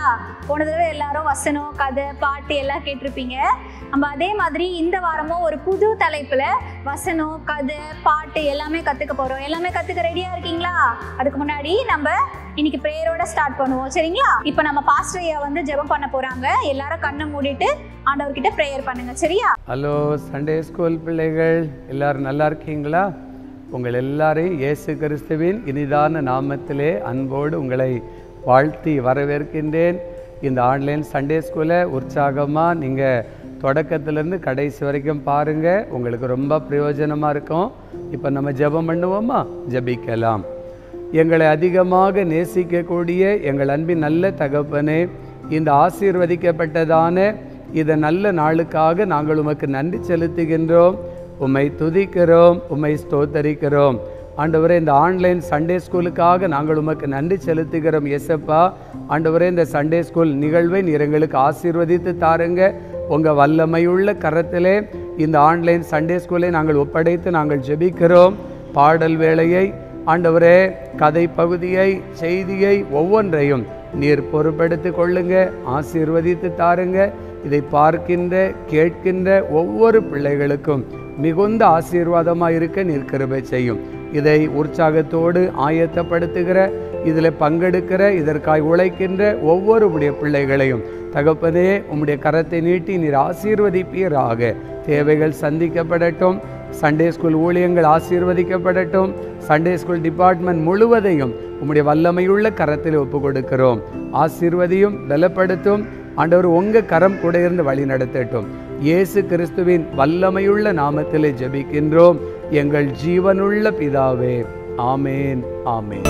போன தடவை எல்லாரும் வசனம் கதை பாட்டு எல்லாம் கேட்டிருப்பீங்க நம்ம அதே மாதிரி இந்த வாரமும் ஒரு புது தலைப்புல வசனம் கதை பாட்டு எல்லாமே கத்துக்க போறோம் எல்லாமே கத்துக்க ரெடியா இருக்கீங்களா அதுக்கு முன்னாடி நம்ம இன்னைக்கு ப்ரேயரோட ஸ்டார்ட் பண்ணுவோம் சரிங்களா இப்போ நம்ம பாஸ்டர் ஐயா வந்து ஜெபம் பண்ண போறாங்க எல்லாரும் கண்ணை மூடிட்டு ஆண்டவர்கிட்ட ப்ரேயர் பண்ணுங்க சரியா ஹலோ சண்டே ஸ்கூல் பிள்ளைகள் எல்லாரும் நல்லா இருக்கீங்களா உங்கள் எல்லாரையும் இயேசு கிறிஸ்துவின் இனிதான நாமத்திலே அன்போடு உங்களை வாழ்த்தி வரவேற்கின்றேன் இந்த ஆன்லைன் சண்டே ஸ்கூலை உற்சாகமாக நீங்கள் தொடக்கத்திலேருந்து கடைசி வரைக்கும் பாருங்கள் உங்களுக்கு ரொம்ப பிரயோஜனமாக இருக்கும் இப்போ நம்ம ஜெபம் பண்ணுவோமா ஜெபிக்கலாம் எங்களை அதிகமாக நேசிக்கக்கூடிய எங்கள் அன்பின் நல்ல தகப்பனே இந்த ஆசீர்வதிக்கப்பட்டதான இந்த நல்ல நாளுக்காக நாங்கள் உமக்கு நன்றி செலுத்துகின்றோம் உம்மை துதிக்கிறோம் உம்மை ஸ்தோத்தரிக்கிறோம் ஆண்டவரே இந்த ஆன்லைன் சண்டே ஸ்கூலுக்காக நாங்கள் உமக்கு நன்றி செலுத்துகிறோம் எஸ்எப்பா ஆண்டவரே இந்த சண்டே ஸ்கூல் நிகழ்வை நீர் எங்களுக்கு ஆசீர்வதித்து தாருங்க உங்கள் வல்லமையுள்ள கரத்திலே இந்த ஆன்லைன் சண்டே ஸ்கூலை நாங்கள் ஒப்படைத்து நாங்கள் ஜெபிக்கிறோம் பாடல் வேளையை ஆண்டவரே கதை பகுதியை செய்தியை ஒவ்வொன்றையும் நீர் பொறுப்பெடுத்து கொள்ளுங்க ஆசீர்வதித்து தாருங்க இதை பார்க்கின்ற கேட்கின்ற ஒவ்வொரு பிள்ளைகளுக்கும் மிகுந்த ஆசீர்வாதமாக இருக்க நீர் கிருபை செய்யும் இதை உற்சாகத்தோடு ஆயத்தப்படுத்துகிற இதில் பங்கெடுக்கிற இதற்காய் உழைக்கின்ற ஒவ்வொரு உடைய பிள்ளைகளையும் தகப்பனே உம்முடைய கரத்தை நீட்டி நீர் ஆசீர்வதிப்பீராக தேவைகள் சந்திக்கப்படட்டும் சண்டே ஸ்கூல் ஊழியங்கள் ஆசீர்வதிக்கப்படட்டும் சண்டே ஸ்கூல் டிபார்ட்மெண்ட் முழுவதையும் உம்முடைய வல்லமையுள்ள கரத்தில் ஒப்பு கொடுக்கிறோம் ஆசீர்வதியும் பலப்படுத்தும் ஆண்டவர் உங்க கரம் கூட இருந்து வழி நடத்தட்டும் இயேசு கிறிஸ்துவின் வல்லமையுள்ள நாமத்திலே ஜெபிக்கின்றோம் எங்கள் ஜீவனுள்ள பிதாவே ஆமேன் ஆமேன்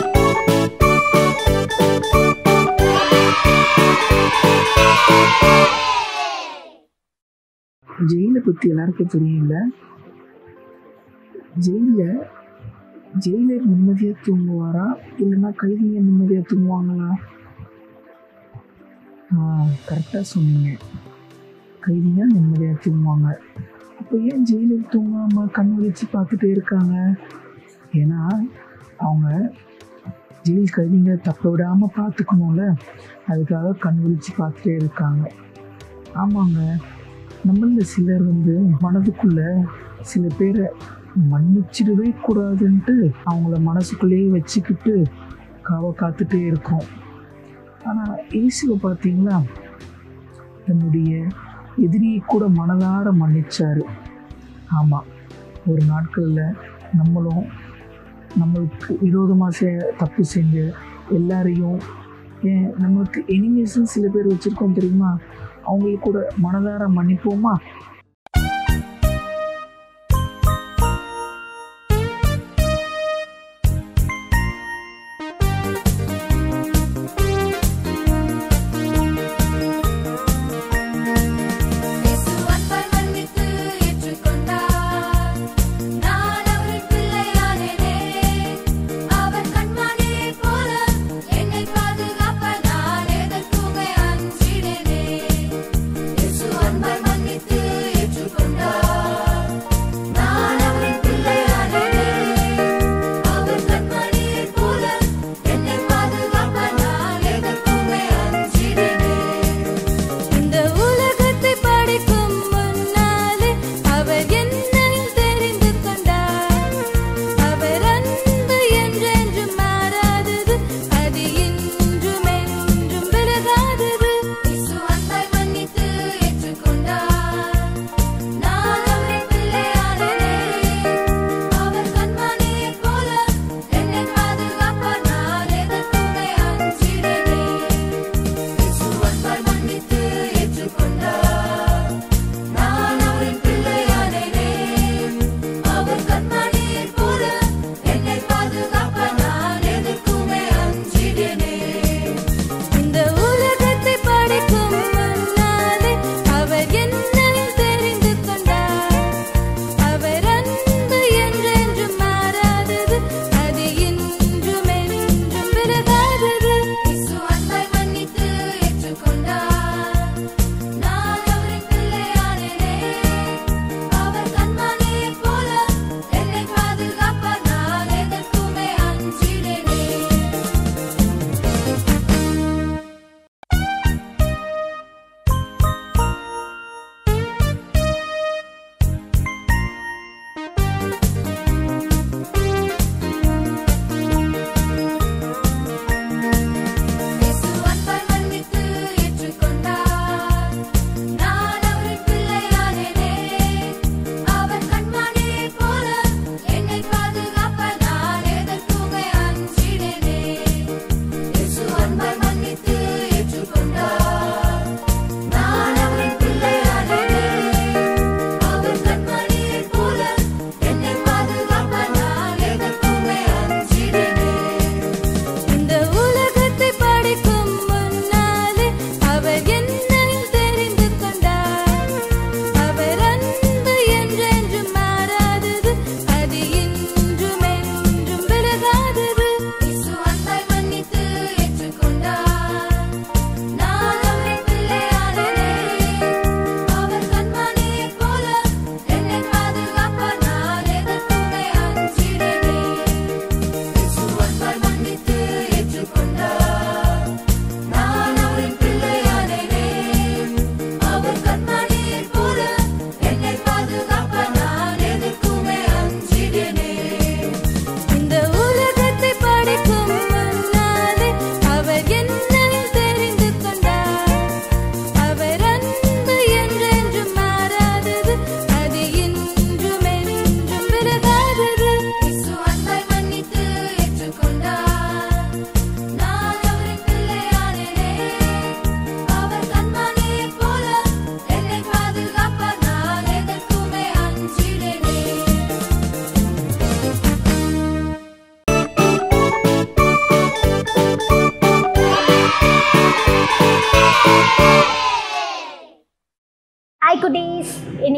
ஜெயிலை பற்றி எல்லாருக்கும் தெரியும்ல ஜெயிலில் ஜெயிலர் நிம்மதியாக தூங்குவாரா இல்லைன்னா கைதிங்க நிம்மதியாக தூங்குவாங்களா ஆ கரெக்டாக சொன்னீங்க கைதிங்க நிம்மதியாக தூங்குவாங்க அப்போ ஏன் ஜெயிலர் தூங்காமல் கண் விழிச்சு பார்த்துட்டே இருக்காங்க ஏன்னா அவங்க ஜெயில் கைதிங்க தப்ப விடாமல் பார்த்துக்கணும்ல அதுக்காக கண் விழிச்சு பார்த்துட்டே இருக்காங்க ஆமாங்க நம்மள சிலர் வந்து மனதுக்குள்ள சில பேரை மன்னிச்சிடவே கூடாதுன்ட்டு அவங்கள மனசுக்குள்ளேயே வச்சுக்கிட்டு காவ காத்துட்டே இருக்கோம் ஆனால் இயேசுவை பார்த்தீங்களா தன்னுடைய எதிரியை கூட மனதார மன்னிச்சாரு ஆமாம் ஒரு நாட்களில் நம்மளும் நம்மளுக்கு விரோதமாக செ தப்பு செஞ்ச எல்லாரையும் ஏன் நம்மளுக்கு எனிமீஸும் சில பேர் வச்சுருக்கோம் தெரியுமா அவங்களுக்கு கூட மனதார மன்னிப்போமா இயேசு அன்பை மன்னித்து ஏற்றுக்கொண்டார் நான் அவரின் பிள்ளையானேனே அவர் கண்மணியைப் போல என்னை பாதுகாப்ப நான் எதற்குமே அஞ்சிடேனே இயேசு அன்பை மன்னித்து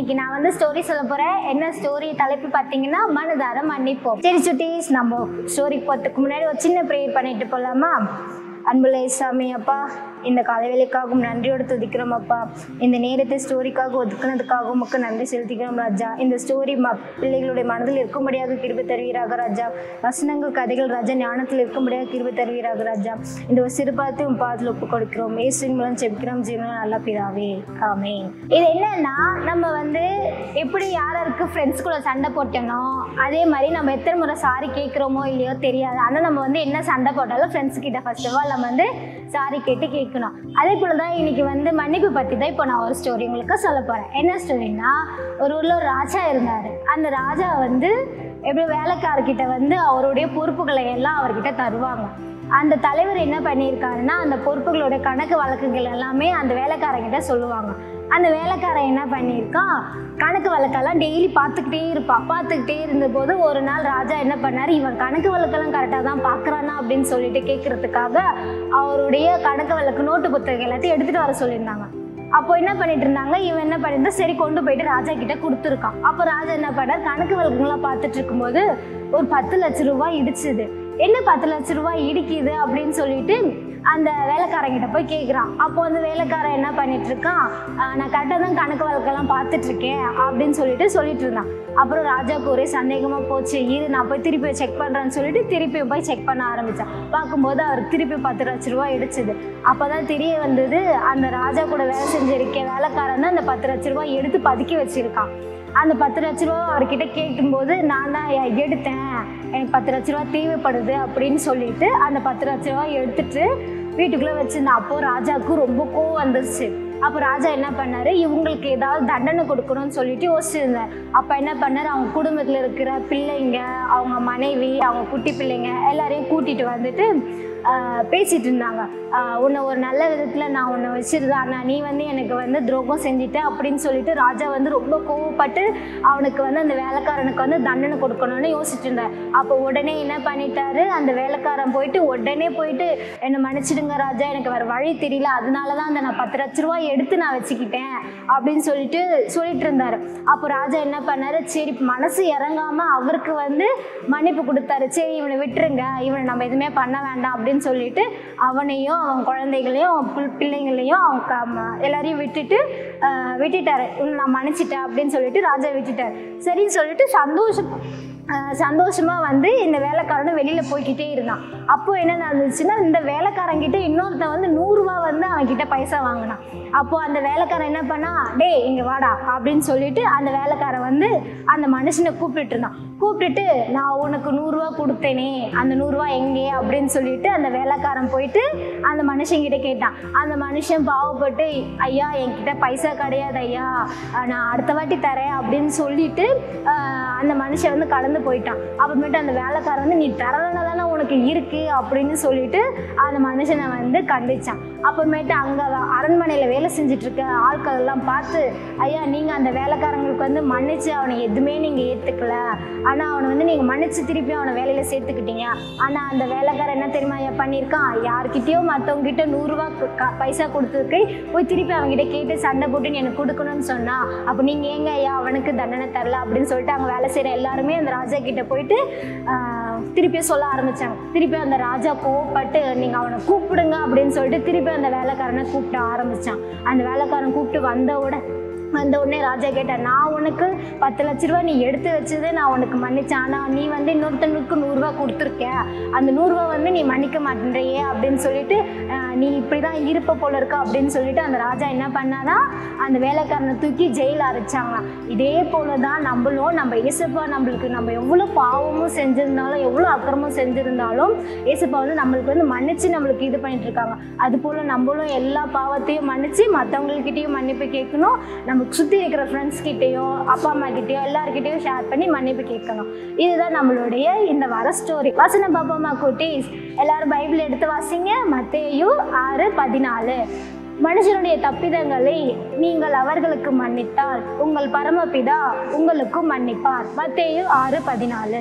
இன்னைக்கு நான் வந்து ஸ்டோரி சொல்ல போறேன் என்ன ஸ்டோரி தலைப்பு பார்த்தீங்கன்னா மனதார மன்னிப்போம் சரி சுட்டீஸ் நம்ம ஸ்டோரிக்கு போகிறதுக்கு முன்னாடி ஒரு சின்ன ப்ரேயர் பண்ணிட்டு போகலாமா அன்புள்ள சாமி அப்பா இந்த காலவேலைக்காகவும் நன்றியோடு துதிக்கிறோம் அப்பா இந்த நேரத்தை ஸ்டோரிக்காக ஒதுக்குனதுக்காக உமக்கு நன்றி செலுத்திக்கிறோம் ராஜா இந்த ஸ்டோரி ம பிள்ளைகளுடைய மனதில் இருக்கும்படியாக கிருபை தருவீராக ராஜா வசனங்கள் கதைகள் ராஜா ஞானத்தில் இருக்கும்படியாக கிருபை தருவீராக ராஜா இந்த ஒரு சிறுபாத்தை உன் பாதத்தில் ஒப்பு கொடுக்கிறோம் இயேசுவின் மூலம் செபிக்கிறோம் ஜீவனம் நல்லா பிதாவே ஆமே இது என்னன்னா நம்ம வந்து எப்படி யாராருக்கு ஃப்ரெண்ட்ஸ் கூட சண்டை போட்டனோ அதே மாதிரி நம்ம எத்தனை முறை சாரி கேட்குறோமோ இல்லையோ தெரியாது ஆனால் நம்ம வந்து என்ன சண்டை போட்டாலும் ஃப்ரெண்ட்ஸ் கிட்ட ஃபர்ஸ்ட் ஆஃப் ஆல் நம்ம வந்து சாரி கேட்டு கேட்கணும் அதே போல் தான் இன்னைக்கு வந்து மன்னிப்பு பற்றி தான் இப்போ நான் ஒரு ஸ்டோரி உங்களுக்கு சொல்ல போகிறேன் என்ன ஸ்டோரினா ஒரு ஊரில் ஒரு ராஜா இருந்தார் அந்த ராஜா வந்து எப்படி வேலைக்காரர்கிட்ட வந்து அவருடைய பொறுப்புகளை எல்லாம் அவர்கிட்ட தருவாங்க அந்த தலைவர் என்ன பண்ணியிருக்காருன்னா அந்த பொறுப்புகளோட கணக்கு வழக்குகள் எல்லாமே அந்த வேலைக்காரங்கிட்ட சொல்லுவாங்க அந்த வேலைக்காரன் என்ன பண்ணியிருக்கான் கணக்கு வழக்கெல்லாம் டெய்லி பார்த்துக்கிட்டே இருப்பான் பார்த்துக்கிட்டே இருந்தபோது ஒரு நாள் ராஜா என்ன பண்ணார் இவன் கணக்கு வழக்கெல்லாம் கரெக்டாக தான் பார்க்குறானா அப்படின்னு சொல்லிட்டு கேட்கறதுக்காக அவருடைய கணக்கு வழக்கு நோட்டு புத்தகம் எல்லாத்தையும் எடுத்துகிட்டு வர சொல்லியிருந்தாங்க அப்போ என்ன பண்ணிட்டு இருந்தாங்க இவன் என்ன பண்ணியிருந்தா சரி கொண்டு போயிட்டு ராஜா கிட்ட கொடுத்துருக்கான் அப்போ ராஜா என்ன பண்ணார் கணக்கு வழக்குங்களாம் பார்த்துட்டு இருக்கும்போது ஒரு பத்து லட்ச ரூபாய் இடிச்சுது என்ன பத்து லட்ச ரூபாய் இடிக்குது அப்படின்னு சொல்லிட்டு அந்த வேலைக்காரங்கிட்ட போய் கேட்குறான் அப்போ வந்து வேலைக்காரன் என்ன பண்ணிட்டு இருக்கான் "ஆஹ் நான் கரெக்டாக தான் கணக்கு வழக்கெல்லாம் பார்த்துட்டு இருக்கேன் அப்படின்னு சொல்லிட்டு சொல்லிட்டு இருந்தான் அப்புறம் ராஜாவுக்கு ஒரே சந்தேகமாக போச்சு இரு நான் போய் திருப்பி செக் பண்ணுறேன்னு சொல்லிட்டு திருப்பி போய் செக் பண்ண ஆரம்பித்தான் பார்க்கும்போது அவர் திருப்பி பத்து லட்ச ரூபாய் இடிச்சுது அப்போ தான் தெரிய வந்தது அந்த ராஜா கூட வேலை செஞ்சிருக்க வேலைக்காரன் தான் அந்த பத்து லட்ச ரூபாய் எடுத்து பதுக்கி வச்சிருக்கான் அந்த பத்து லட்ச ரூபா அவர்கிட்ட கேட்கும்போது நான் தான் ஐயா எடுத்தேன் எனக்கு பத்து லட்ச ரூபா தேவைப்படுது அப்படின்னு சொல்லிட்டு அந்த பத்து லட்ச ரூபா எடுத்துட்டு வீட்டுக்குள்ளே வச்சிருந்தேன் அப்போ ராஜாவுக்கு ரொம்ப கோவம் வந்துருச்சு அப்போ ராஜா என்ன பண்ணாரு இவங்களுக்கு ஏதாவது தண்டனை கொடுக்கணும்னு சொல்லிட்டு யோசிச்சிருந்தார் அப்போ என்ன பண்ணார் அவங்க குடும்பத்தில் இருக்கிற பிள்ளைங்க அவங்க மனைவி அவங்க குட்டி பிள்ளைங்க எல்லாரையும் கூட்டிட்டு வந்துட்டு ஆஹ், பேசிட்டு இருந்தாங்க ஆஹ், உன்னை ஒரு நல்ல விதத்தில் நான் உன்னை வச்சிருந்தேன் ஆனால் நீ வந்து எனக்கு வந்து துரோகம் செஞ்சுட்ட அப்படின்னு சொல்லிட்டு ராஜா வந்து ரொம்ப கோவப்பட்டு அவனுக்கு வந்து அந்த வேலைக்காரனுக்கு வந்து தண்டனை கொடுக்கணும்னு யோசிச்சுட்டு இருந்தார் அப்போ உடனே என்ன பண்ணிட்டாரு அந்த வேலைக்காரன் போயிட்டு உடனே போயிட்டு என்னை மன்னிச்சிடுங்க ராஜா எனக்கு வேறு வழி தெரியல அதனால தான் அந்த நான் பத்து லட்ச ரூபாய் எடுத்து நான் வச்சுக்கிட்டேன் அப்படின்னு சொல்லிட்டு சொல்லிட்டு இருந்தாரு அப்போ ராஜா என்ன பண்ணாரு சரி மனசு இறங்காம அவருக்கு வந்து மன்னிப்பு கொடுத்தாரு சரி இவனை விட்டுருங்க இவனை நம்ம எதுவுமே பண்ண வேண்டாம் அப்படின்னு சொல்லிட்டு அவனையும் அவன் குழந்தைகளையும் அவன் பிள்- பிள்ளைங்களையும் அவன் க- ம- எல்லாரையும் விட்டுட்டு ஆஹ், விட்டுட்டாரு இவனை நான் மன்னிச்சிட்டேன் அப்படின்னு சொல்லிட்டு ராஜா விட்டுட்டாரு சரின்னு சொல்லிட்டு சந்தோஷம் ஆஹ், சந்தோஷமா வந்து இந்த வேலைக்காரனும் வெளியில போய்க்கிட்டே இருந்தான் அப்போ என்ன நடந்துச்சுன்னா இந்த வேலைக்காரங்கிட்ட இன்னொருத்தன் வந்து நூறுரூவா வந்து அவன்கிட்ட பைசா வாங்கினான் அப்போ அந்த வேலைக்காரன் என்ன பண்ணா டேய் இங்க வாடா அப்படின்னு சொல்லிட்டு அந்த வேலைக்காரன் வந்து அந்த மனுஷனை கூப்பிட்டுட்டு இருந்தான் கூப்பிட்டுட்டு நான் உனக்கு நூறுரூவா கொடுத்தேனே அந்த நூறுரூவா எங்கே அப்படின்னு சொல்லிட்டு அந்த வேலைக்காரன் போயிட்டு அந்த மனுஷங்கிட்ட கேட்டான் அந்த மனுஷன் பாவப்பட்டு ஐயா என்கிட்ட பைசா கிடையாது ஐயா அஹ் நான் அடுத்த வாட்டி தரேன் அப்படின்னு சொல்லிட்டு அஹ் அந்த மனுஷன் வந்து கடந்து போயிட்டான் அப்புறமேட்டு அந்த வேலைக்காரன் வந்து நீ தரலனா தானே உனக்கு இருக்கு அப்படின்னு சொல்லிட்டு அந்த மனுஷனை வந்து கண்டிச்சான் அப்புறமேட்டு அங்கே அரண்மனையில் வேலை செஞ்சுட்டு இருக்க ஆட்கள் எல்லாம் பார்த்து ஐயா நீங்கள் அந்த வேலைக்காரங்களுக்கு வந்து மன்னிச்சு அவனை எதுவுமே நீங்கள் ஏற்றுக்கல ஆனால் அவனை வந்து நீங்கள் மன்னிச்சு திருப்பி அவனை வேலையில் சேர்த்துக்கிட்டீங்க ஆனால் அந்த வேலைக்காரன் என்ன தெரியுமா ஐயா பண்ணியிருக்கான் யார்கிட்டயோ மற்றவங்க கிட்ட நூறுரூவா பைசா கொடுத்ததுக்கு போய் திருப்பி அவங்ககிட்ட கேட்டு சண்டை போட்டு நீ எனக்கு கொடுக்கணும்னு சொன்னா அப்போ நீங்கள் ஏங்க ஐயா அவனுக்கு தண்டனை தரல அப்படின்னு சொல்லிட்டு அங்கே வேலை செய்கிற எல்லாருமே அந்த ராஜா கிட்ட போயிட்டு ஆஹ், திருப்பி சொல்ல ஆரம்பிச்சாங்க திருப்பி அந்த ராஜா கோவப்பட்டு நீங்கள் அவனை கூப்பிடுங்க அப்படின்னு சொல்லிட்டு திருப்பி அந்த வேலைக்காரனை கூப்பிட ஆரம்பிச்சான் அந்த வேலைக்காரன் கூப்பிட்டு வந்த உடனே வந்த உடனே ராஜா கேட்டார் நான் உனக்கு பத்து லட்ச ரூபா நீ எடுத்து வச்சதே நான் உனக்கு மன்னிச்சேன் ஆனால் நீ வந்து இன்னொருத்தனுக்கு நூறுரூவா கொடுத்துருக்க அந்த நூறுரூவா வந்து நீ மன்னிக்க மாட்டேன்றியே அப்படின்னு சொல்லிட்டு ஆஹ், நீ இப்படி தான் இருப்ப போல இருக்க அப்படின்னு சொல்லிட்டு அந்த ராஜா என்ன பண்ணானா அந்த வேலைக்காரனை தூக்கி ஜெயில அரைச்சாங்களாம் இதே போல தான் நம்மளும் நம்ம ஏசப்பா நம்மளுக்கு நம்ம எவ்வளோ பாவமும் செஞ்சிருந்தாலும் எவ்வளோ அக்கிரமம் செஞ்சிருந்தாலும் ஏசப்பா வந்து நம்மளுக்கு வந்து மன்னிச்சு நம்மளுக்கு இது பண்ணிட்டு இருக்காங்க அது போல நம்மளும் எல்லா பாவத்தையும் மன்னிச்சு மற்றவங்கக்கிட்டையும் மன்னிப்பு கேட்கணும் நமக்கு சுற்றி இருக்கிற ஃப்ரெண்ட்ஸ் கிட்டேயோ அப்பா அம்மா கிட்டேயோ எல்லார்கிட்டயும் ஷேர் பண்ணி மன்னிப்பு கேட்கணும் இதுதான் நம்மளுடைய இந்த வர ஸ்டோரி வசன பாப்பா அம்மா குட்டீஸ் எல்லாரும் பைபிள் எடுத்து வாசிங்க மத்தேயு ஆறு பதினாலு மனுஷனுடைய தப்பிதங்களை நீங்கள் அவர்களுக்கு மன்னித்தால் உங்கள் பரமபிதா உங்களுக்கும் மன்னிப்பார் மத்தேயு ஆறு பதினாலு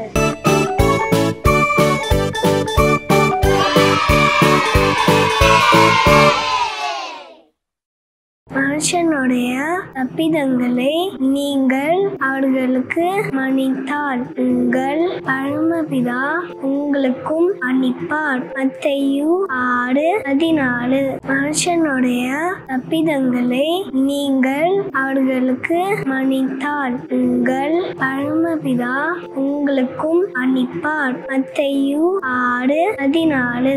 மனுஷனுடைய தப்பிதங்களை நீங்கள் அவர்களுக்கு மன்னித்தால் உங்கள் பரமபிதா உங்களுக்கும் மன்னிப்பார் மத்தையு ஆறு பதினாலு மனுஷனுடைய தப்பிதங்களை நீங்கள் அவர்களுக்கு மன்னித்தால் உங்கள் பரமபிதா உங்களுக்கும் மன்னிப்பார் மத்தையு ஆறு பதினாலு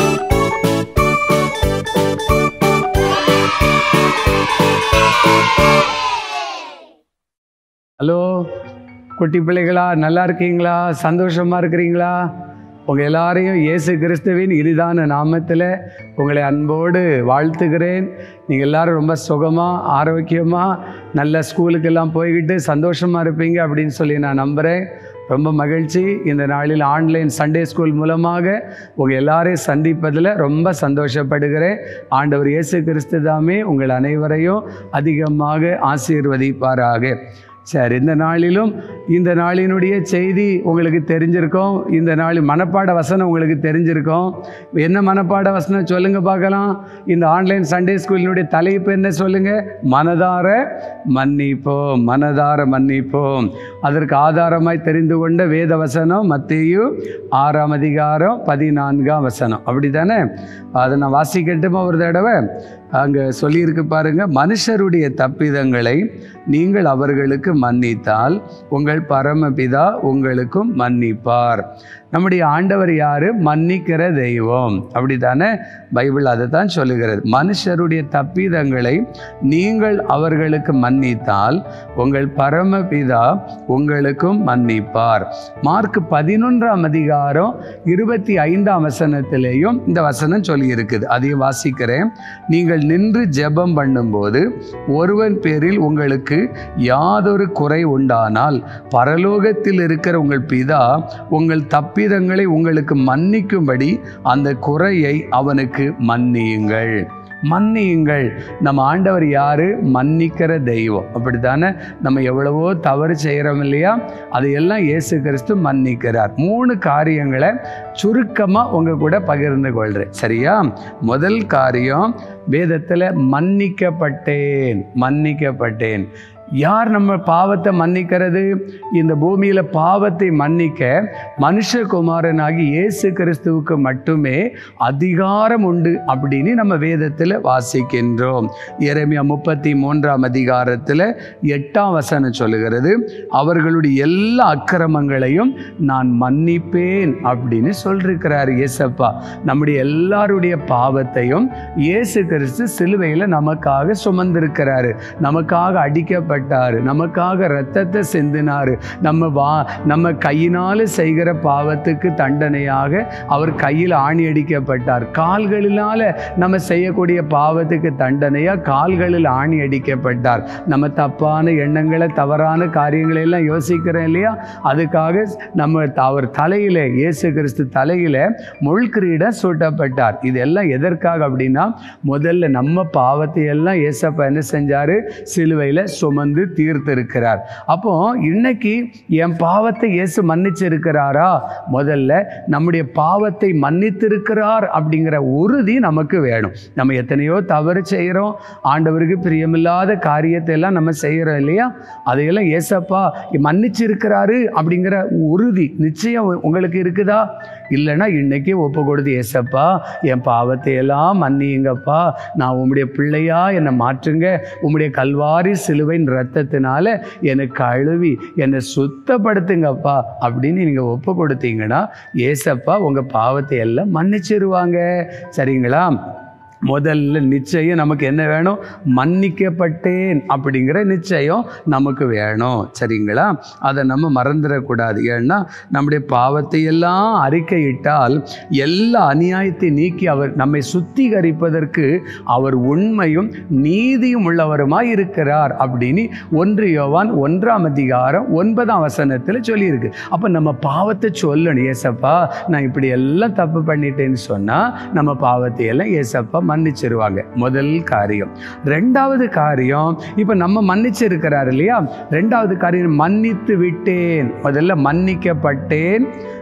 ஹலோ குட்டி பிள்ளைகளா நல்லா இருக்கீங்களா சந்தோஷமா இருக்கிறீங்களா உங்க எல்லாரையும் இயேசு கிறிஸ்துவின் இனிதான நாமத்தில் உங்களை அன்போடு வாழ்த்துகிறேன் நீங்கள் எல்லாரும் ரொம்ப சுகமாக ஆரோக்கியமாக நல்ல ஸ்கூலுக்கெல்லாம் போய்கிட்டு சந்தோஷமாக இருப்பீங்க அப்படின்னு சொல்லி நான் நம்புகிறேன் ரொம்ப மகிழ்ச்சி இந்த நாளில் ஆன்லைன் சண்டே ஸ்கூல் மூலமாக உங்கள் எல்லாரையும் சந்திப்பதில் ரொம்ப சந்தோஷப்படுகிறேன் ஆண்டவர் இயேசு கிறிஸ்து தாமே உங்கள் அனைவரையும் அதிகமாக ஆசீர்வதிப்பாராக சரி இந்த நாளிலும் இந்த நாளினுடைய செய்தி உங்களுக்கு தெரிஞ்சிருக்கும் இந்த நாள் மனப்பாட வசனம் உங்களுக்கு தெரிஞ்சிருக்கும் என்ன மனப்பாட வசனம் சொல்லுங்க பார்க்கலாம் இந்த ஆன்லைன் சண்டே ஸ்கூலினுடைய தலைப்பு என்ன சொல்லுங்க மனதார மன்னிப்போம் மனதார மன்னிப்போம் அதற்கு ஆதாரமாய் தெரிந்து கொண்ட வேத வசனம் மத்தேயு ஆறாம் அதிகாரம் பதினான்காம் வசனம் அப்படி தானே அதை நான் வாசிக்கட்டுமா ஒரு தடவை அங்கே சொல்லியிருக்கு பாருங்க மனுஷருடைய தப்பிதங்களை நீங்கள் அவர்களுக்கு மன்னித்தால் உங்கள் பரமபிதா உங்களுக்கும் மன்னிப்பார் நம்முடைய ஆண்டவர் யாரு மன்னிக்கிற தெய்வம் அப்படித்தானே பைபிள் அதை தான் சொல்லுகிறது மனுஷருடைய தப்பிதங்களை நீங்கள் அவர்களுக்கு மன்னித்தால் உங்கள் பரமபிதா உங்களுக்கும் மன்னிப்பார் மார்க் பதினொன்றாம் அதிகாரம் இருபத்தி ஐந்தாம் வசனத்திலேயும் இந்த வசனம் சொல்லியிருக்குது அதையும் வாசிக்கிறேன் நீங்கள் நின்று ஜெபம் பண்ணும்போது ஒருவன் பேரில் உங்களுக்கு யாதொரு குறை உண்டானால் பரலோகத்தில் இருக்கிற உங்கள் பிதா உங்கள் தப்பிதங்களை உங்களுக்கு மன்னிக்கும்படி அந்த குறையை அவனுக்கு மன்னியுங்கள் மன்னியுங்கள் நம்ம ஆண்டவர் யாரு மன்னிக்கிற தெய்வம் அப்படித்தானே நம்ம எவ்வளவோ தவறு செய்கிறோம் இல்லையா அதையெல்லாம் இயேசு கிறிஸ்து மன்னிக்கிறார் மூணு காரியங்களை சுருக்கமாக உங்க கூட பகிர்ந்து கொள்கிறேன் சரியா முதல் காரியம் வேதத்தில் மன்னிக்கப்பட்டேன் மன்னிக்கப்பட்டேன் யார் நம்ம பாவத்தை மன்னிக்கிறது இந்த பூமியில் பாவத்தை மன்னிக்க மனுஷகுமாரனாகி இயேசு கிறிஸ்துவுக்கு மட்டுமே அதிகாரம் உண்டு அப்படின்னு நம்ம வேதத்தில் வாசிக்கின்றோம் எரேமியா முப்பத்தி மூன்றாம் அதிகாரத்தில் எட்டாம் வசனம் சொல்லுகிறது அவர்களுடைய எல்லா அக்கிரமங்களையும் நான் மன்னிப்பேன் அப்படின்னு சொல்லிருக்கிறார் இயேசப்பா நம்முடைய எல்லாருடைய பாவத்தையும் இயேசு கிறிஸ்து சிலுவையில் நமக்காக சுமந்திருக்கிறாரு நமக்காக அடிக்கப்பட்டாரு நமக்காக ரத்தத்தை சிந்தினாரு நம்ம வா நம்ம கையினால செய்கிற பாவத்துக்கு தண்டனையாக அவர் கையில் ஆணி அடிக்கப்பட்டார் கால்களினால நம்ம செய்யக்கூடிய பாவத்துக்கு தண்டனையா கால்களில் ஆணி அடிக்கப்பட்டார் நம்ம தப்பான எண்ணங்களை தவறான காரியங்களை எல்லாம் யோசிக்கிறோம் இல்லையா அதுக்காக நம்ம த- அவர் தலையில இயேசு கிறிஸ்து தலையில முள்கிரீடம் சூட்டப்பட்டார் இதெல்லாம் எதற்காக அப்படின்னா முதல்ல நம்ம பாவத்தை எல்லாம் ஏசப்பா என்ன செஞ்சாரு சிலுவையில் சுமந்து தீர்த்திருக்கிறார் அப்போ இன்னைக்கு என் பாவத்தை இயேசு மன்னிச்சிருக்கிறாரா முதல்ல நம்முடைய பாவத்தை மன்னித்திருக்கிறார் அப்படிங்கிற உறுதி நமக்கு வேணும் நம்ம எத்தனையோ தவறு செய்கிறோம் ஆண்டவருக்கு பிரியமில்லாத காரியத்தை எல்லாம் நம்ம செய்கிறோம் இல்லையா அதையெல்லாம் ஏசப்பா மன்னிச்சிருக்கிறாரு அப்படிங்கிற உறுதி நிச்சயம் உங்களுக்கு இருக்குதா இல்லைன்னா இன்னைக்கு ஒப்பு கொடுத்து ஏசப்பா என் பாவத்தை எல்லாம் மன்னியுங்கப்பா நான் உம்முடைய பிள்ளையா என்னை மாற்றுங்க உம்முடைய கல்வாரி சிலுவையின் ரத்தத்தினால என்னை கழுவி என்னை சுத்தப்படுத்துங்கப்பா அப்படின்னு நீங்கள் ஒப்பு கொடுத்தீங்கன்னா ஏசப்பா உங்கள் பாவத்தை எல்லாம் மன்னிச்சிருவாங்க சரிங்களா முதல்ல நிச்சயம் நமக்கு என்ன வேணும் மன்னிக்கப்பட்டேன் அப்படிங்கிற நிச்சயம் நமக்கு வேணும் சரிங்களா அதை நம்ம மறந்துடக்கூடாது ஏன்னா நம்முடைய பாவத்தை எல்லாம் அறிக்கையிட்டால் எல்லா அநியாயத்தை நீக்கி அவர் நம்மை சுத்திகரிப்பதற்கு அவர் உண்மையும் நீதியும் உள்ளவருமாய் இருக்கிறார் அப்படின்னு ஒன்று யோவான் ஒன்றாம் அதிகாரம் ஒன்பதாம் வசனத்தில் சொல்லியிருக்கு அப்போ நம்ம பாவத்தை சொல்லணும் ஏசப்பா நான் இப்படி எல்லாம் தப்பு பண்ணிட்டேன்னு சொன்னால் நம்ம பாவத்தை எல்லாம் ஏசப்பா மன்னிச்சிருவாங்க முதல் காரியம் ரெண்டாவது காரியம் இப்போ நம்ம மன்னிச்சிருக்கிறார் இல்லையா ரெண்டாவது காரியம் மன்னித்து விட்டேன் முதல்ல மன்னிக்கப்பட்டேன்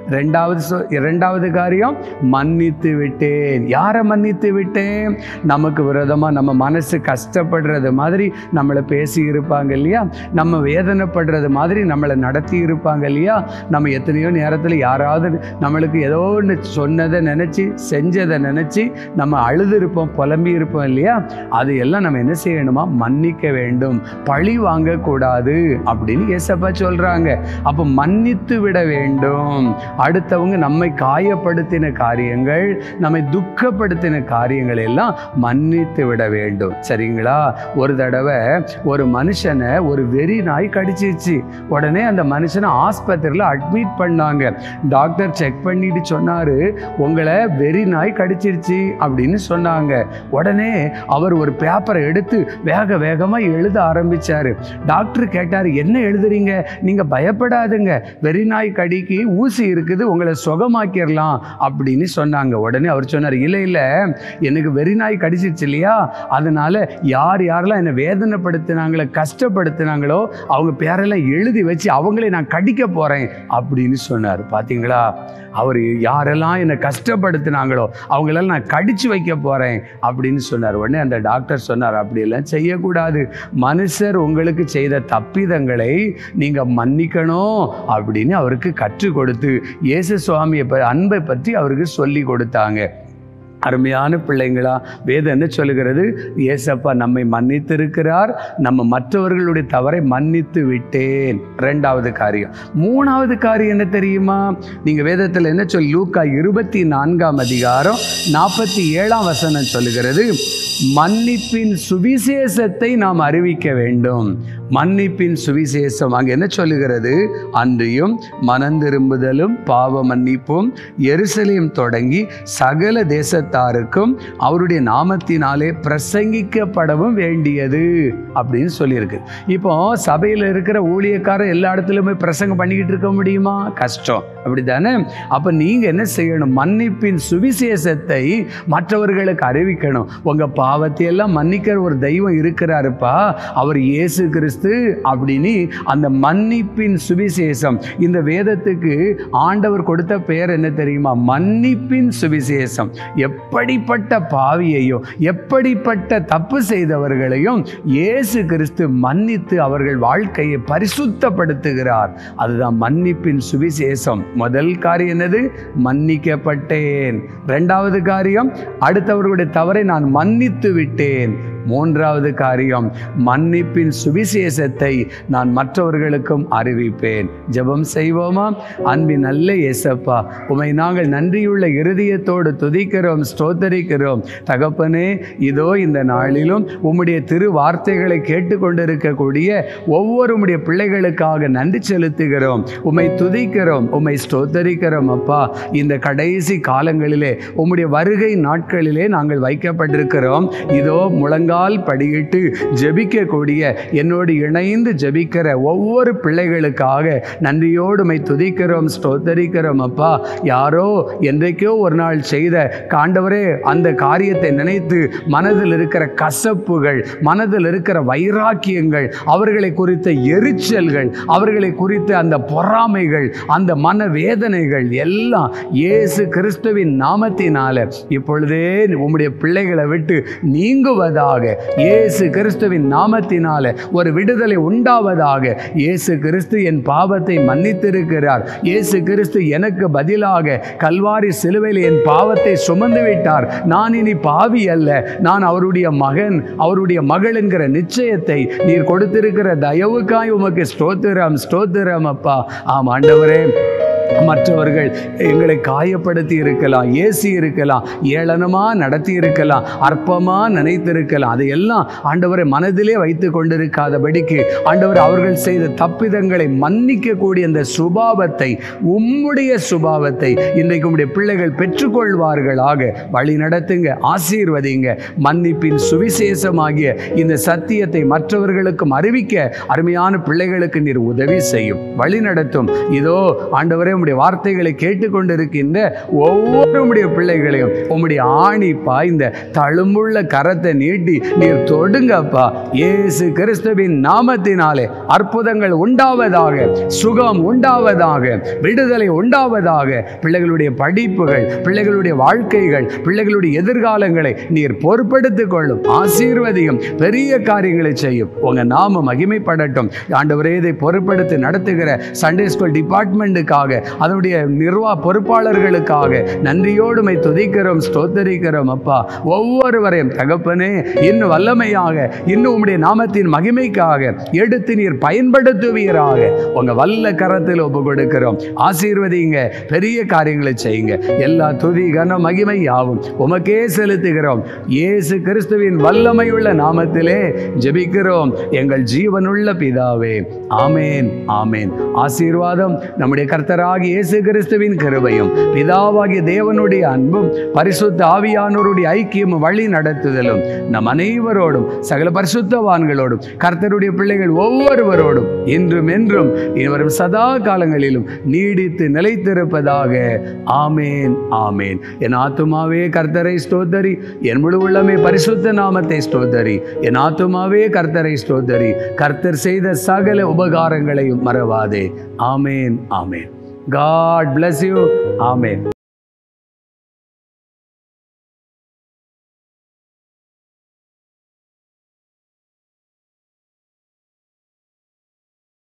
ரெண்டாவது சொ- இரண்டாவது காரியம் மன்னித்து விட்டேன் யாரை மன்னித்து விட்டேன் நமக்கு விரோதமாக நம்ம மனசு கஷ்டப்படுறது மாதிரி நம்மளை பேசி இருப்பாங்க இல்லையா நம்ம வேதனைப்படுறது மாதிரி நம்மளை நடத்தி இருப்பாங்க இல்லையா நம்ம எத்தனையோ நேரத்தில் யாராவது நம்மளுக்கு ஏதோ ஒன்று சொன்னதை நினச்சி செஞ்சதை நினச்சி நம்ம அழுது இருப்போம் புலம்பி இருப்போம் இல்லையா அது எல்லாம் நம்ம என்ன செய்யணுமா மன்னிக்க வேண்டும் பழி வாங்கக்கூடாது அப்படின்னு ஏசப்பா சொல்கிறாங்க அப்போ மன்னித்து விட வேண்டும் அடுத்தவங்க நம்மை காயப்படுத்தின காரியங்கள் நம்மை துக்கப்படுத்தின காரியங்கள் எல்லாம் மன்னித்து விட வேண்டும் சரிங்களா ஒரு தடவை ஒரு மனுஷனை ஒரு வெறி நாய் கடிச்சிருச்சு உடனே அந்த மனுஷனை ஆஸ்பத்திரியில் அட்மிட் பண்ணாங்க டாக்டர் செக் பண்ணிட்டு சொன்னாரு உங்களை வெறி நாய் கடிச்சிருச்சு அப்படின்னு சொன்னாங்க உடனே அவர் ஒரு பேப்பரை எடுத்து வேக வேகமா எழுத ஆரம்பிச்சாரு டாக்டர் கேட்டாரு என்ன எழுதுறீங்க நீங்க பயப்படாதுங்க வெறி நாய் கடிக்கு ஊசி இருக்குது உங்களை சுகமாக்கிடலாம் அப்படின்னு சொன்னாங்க உடனே அவர் சொன்னார் இல்லை இல்லை எனக்கு வெறி நாய் கடிச்சிருச்சு இல்லையா அதனால யார் யாரெல்லாம் என்னை வேதனைப்படுத்தினாங்களோ கஷ்டப்படுத்தினாங்களோ அவங்க பேரெல்லாம் எழுதி வச்சு அவங்களே நான் கடிக்க போறேன் அப்படின்னு சொன்னார் பாத்தீங்களா அவர் யாரெல்லாம் என்னை கஷ்டப்படுத்தினாங்களோ அவங்களெல்லாம் நான் கடிச்சு வைக்க போறேன் அப்படின்னு சொன்னார் உடனே அந்த டாக்டர் சொன்னார் அப்படியெல்லாம் செய்யக்கூடாது மனுஷர் உங்களுக்கு செய்த தப்பிதங்களை நீங்க மன்னிக்கணும் அப்படின்னு அவருக்கு கற்றுக் கொடுத்து இயேசு சுவாமியை ப- அன்பை பற்றி அவருக்கு சொல்லி கொடுத்தாங்க அருமையான பிள்ளைங்களா வேதம் என்ன சொல்லுகிறது ஏசப்பா நம்மை மன்னித்திருக்கிறார் நம்ம மற்றவர்களுடைய தவறை மன்னித்து விட்டேன் ரெண்டாவது காரியம் மூணாவது காரியம் என்ன தெரியுமா நீங்க வேதத்தில் என்ன சொல் லூக்கா இருபத்தி நான்காம் அதிகாரம் நாற்பத்தி ஏழாம் வசனம் சொல்லுகிறது மன்னிப்பின் சுவிசேஷத்தை நாம் அறிவிக்க வேண்டும் மன்னிப்பின் சுவிசேஷம் அங்கே என்ன சொல்லுகிறது அன்றியும் மனந்திரும்புதலும் பாவ மன்னிப்பும் எருசலேம் தொடங்கி சகல தேசத்தாருக்கும் அவருடைய நாமத்தினாலே பிரசங்கிக்கப்படவும் வேண்டியது அப்படின்னு சொல்லியிருக்கு இப்போ சபையில் இருக்கிற ஊழியக்காரர் எல்லா இடத்துலையுமே பிரசங்கம் பண்ணிக்கிட்டு இருக்க முடியுமா கஷ்டம் அப்படிதானே அப்போ நீங்கள் என்ன செய்யணும் மன்னிப்பின் சுவிசேஷத்தை மற்றவர்களுக்கு அறிவிக்கணும் உங்கள் பாவத்தை எல்லாம் மன்னிக்கிற ஒரு தெய்வம் இருக்கிறாருப்பா அவர் இயேசு கிறிஸ்து அப்படின்னு அந்த மன்னிப்பின் சுவிசேஷம் இந்த வேதத்துக்கு ஆண்டவர் கொடுத்த பெயர் என்ன தெரியுமா மன்னிப்பின் சுவிசேஷம் எப்படிப்பட்ட பாவியையும் எப்படிப்பட்ட தப்பு செய்தவர்களையும் இயேசு கிறிஸ்து மன்னித்து அவர்கள் வாழ்க்கையை பரிசுத்தப்படுத்துகிறார் அதுதான் மன்னிப்பின் சுவிசேஷம் முதல் காரியம் என்னது மன்னிக்கப்பட்டேன் இரண்டாவது காரியம் அடுத்தவர்களுடைய தவறை நான் மன்னித்து விட்டேன் மூன்றாவது காரியம் மன்னிப்பின் சுவிசேஷத்தை நான் மற்றவர்களுக்கும் அறிவிப்பேன் ஜெபம் செய்வோமா அன்பின் நல்ல இயேசப்பா உமை நாங்கள் நன்றியுள்ள இருதயத்தோடு துதிக்கிறோம் ஸ்தோத்தரிக்கிறோம் தகப்பனே இதோ இந்த நாளிலும் உம்முடைய திரு வார்த்தைகளை கேட்டுக்கொண்டிருக்கக்கூடிய ஒவ்வொரு உம்முடைய பிள்ளைகளுக்காக நன்றி செலுத்துகிறோம் உம்மை துதிக்கிறோம் உம்மை ஸ்தோத்தரிக்கிறோம் அப்பா இந்த கடைசி காலங்களிலே உம்முடைய வருகை நாட்களிலே நாங்கள் வைக்கப்பட்டிருக்கிறோம் இதோ முழங்கால் படியிட்டு ஜெபிக்கக்கூடிய என்னோடு இணைந்து ஜெபிக்கிற ஒவ்வொரு பிள்ளைகளுக்காக நன்றியோடு உம்மை துதிக்கிறோம் ஸ்தோத்தரிக்கிறோம் அப்பா யாரோ என்றைக்கோ ஒரு நாள் செய்த காண்டவரே அந்த காரியத்தை நினைத்து மனதில் இருக்கிற கசப்புகள் மனதில் இருக்கிற வைராக்கியங்கள் அவர்களை குறித்த எரிச்சல்கள் அவர்களை குறித்த அந்த பொறாமைகள் அந்த மன வேதனைகள் எல்லாம் இயேசு கிறிஸ்துவின் நாமத்தினால இப்பொழுதே உம்முடைய பிள்ளைகளை விட்டு நீங்குவதாக இயேசு கிறிஸ்துவின் நாமத்தினால ஒரு விடுதலை உண்டாவதாக இயேசு கிறிஸ்து என் பாவத்தை மன்னித்திருக்கிறார் இயேசு கிறிஸ்து எனக்கு பதிலாக கல்வாரி சிலுவையில் என் பாவத்தை சுமந்து விட்டார் நான் இனி பாவி அல்ல நான் அவருடைய மகன் அவருடைய மகள் என்கிற நிச்சயத்தை நீர் கொடுத்திருக்கிற தயவுக்காய் உமக்கு ஸ்தோத்திரம் ஸ்தோத்திரம் அப்பா ஆம் ஆண்டவரே மற்றவர்கள் எங்களை காயப்படுத்தி இருக்கலாம் ஏசி இருக்கலாம் ஏளனமாக நடத்தி இருக்கலாம் அற்பமாக நினைத்திருக்கலாம் அதையெல்லாம் ஆண்டவரை மனதிலே வைத்து கொண்டிருக்காதபடிக்கு ஆண்டவர் அவர்கள் செய்த தப்பிதங்களை மன்னிக்கக்கூடிய அந்த சுபாவத்தை உம்முடைய சுபாவத்தை இன்றைக்கு உம்முடைய பிள்ளைகள் பெற்றுக்கொள்வார்களாக வழி நடத்துங்க ஆசீர்வதிங்க மன்னிப்பின் சுவிசேஷமாகிய இந்த சத்தியத்தை மற்றவர்களுக்கும் அறிவிக்க அருமையான பிள்ளைகளுக்கு நீர் உதவி செய்யும் வழி நடத்தும் இதோ ஆண்டவரே உம்முடைய வார்த்தைகளை கேட்டுக்கொண்டிருக்கின்ற ஒவ்வொரு உம்முடைய பிள்ளைகளையும் உம்முடைய ஆணிப்பா இந்த தழும்புள்ள கரத்தை நீட்டி நீர் தொடுங்கப்பா இயேசு கிறிஸ்துவின் நாமத்தினாலே அற்புதங்கள் உண்டாவதாக சுகம் உண்டாவதாக விடுதலை உண்டாவதாக பிள்ளைகளுடைய படிப்புகள் பிள்ளைகளுடைய வாழ்க்கைகள் பிள்ளைகளுடைய எதிர்காலங்களை நீர் பொறுப்படுத்திக் கொள்ளும் ஆசீர்வதியும் பெரிய காரியங்களை செய்யும் உங்க நாம மகிமைப்படட்டும் ஆண்டவரே இதை பொறுப்படுத்தி நடத்துகிற சண்டே ஸ்கூல் டிபார்ட்மெண்ட்டுக்காக அதனுடைய நிர்வாக பொறுப்பாளர்களுக்காக நன்றியோடுமை துதிக்கிறோம் ஸ்தோத்தரிக்கிறோம் அப்பா ஒவ்வொருவரையும் தகப்பனே இன்னும் வல்லமையாக இன்னும் உம்முடைய நாமத்தின் மகிமைக்காக எடுத்து நீர் பயன்படுத்துவீராக உங்க வல்ல கரத்தில் ஒப்பு கொடுக்கிறோம் ஆசீர்வதிங்க பெரிய காரியங்களை செய்யுங்க எல்லா துதி கன மகிமை யாவும் உமக்கே செலுத்துகிறோம் இயேசு கிறிஸ்துவின் வல்லமையுள்ள நாமத்திலே ஜெபிக்கிறோம் எங்கள் ஜீவனுள்ள பிதாவே ஆமேன் ஆமேன் ஆசீர்வாதம் நம்முடைய கர்த்தராகிய இயேசு கிறிஸ்துவின் கிருபையும் பிதாவாகிய தேவனுடைய அன்பும் பரிசுத்த ஆவியானோருடைய ஐக்கியமும் வழி நடத்துதலும் நம் அனைவரோடும் சகல பரிசுத்தவான்களோடும் கர்த்தருடைய பிள்ளைகள் ஒவ்வொருவரோடும் இன்றும் என்றும் இவரும் சதா காலங்களிலும் நீடித்து நிலைத்திருப்பதாக ஆமேன் ஆமேன் என் ஆத்துமாவே கர்த்தரை ஸ்தோத்தரி என் முழு உள்ளமே பரிசுத்த நாமத்தை ஸ்தோத்தரி என் ஆத்துமாவே கர்த்தரை ஸ்தோத்தரி கர்த்தர் செய்த சகல உபகாரங்களையும் மறவாதே ஆமேன் ஆமேன் காட் bless யூ ஆமேன்